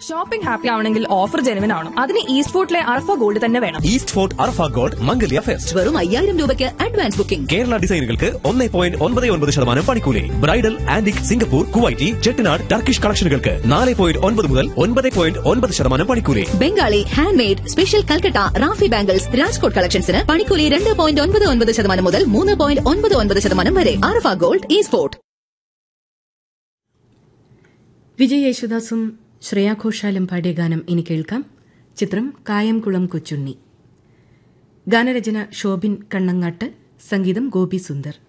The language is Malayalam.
ഷോപ്പിംഗ് ഹാപ്പി ആവണമെങ്കിൽ ഓഫർ ജെനുവിൻ ആണ് അതിന് ഈസ്റ്റ് ഫോർട്ടിലെ അർഫ ഗോൾഡ് തന്നെ വേണം east fort Arfa gold Mangalya fest വെറും അയ്യായിരം രൂപയ്ക്ക് അഡ്വാൻസ് ബുക്കിംഗ് കേരള ഡിസൈനുകൾക്ക് ഒന്നേ പോയിന്റ് ഒൻപത് ഒൻപത് ശതമാനം പണിക്കൂലി bridal antique Singapore Kuwaiti Chettinad Turkish കളക്ഷനുകൾക്ക് നാല് പോയിന്റ് ഒൻപത് മുതൽ ഒൻപത് പോയിന്റ് ഒൻപത് ശതമാനം പണിക്കൂലി Bengali hand made special Calcutta Rafi bangles Rajkot കളക്ഷൻസിന് പണിക്കൂലി രണ്ട് പോയിന്റ് ഒൻപത് ഒൻപത് ശതമാനം മുതൽ മൂന്ന് പോയിന്റ് ഒൻപത് ഒൻപത് ശതമാനം വരെ ആർഫ ഗോൾഡ് ഈ സ്പോർട്ട് വിജയ് യേശുദാസും ശ്രേയാ ഘോഷാലും പാടിയ ഗാനം ഇനി കേൾക്കാം ചിത്രം കായംകുളം കൊച്ചുണ്ണി ഗാനരചന ഷോബിൻ കണ്ണങ്ങാട്ട് സംഗീതം ഗോപി സുന്ദർ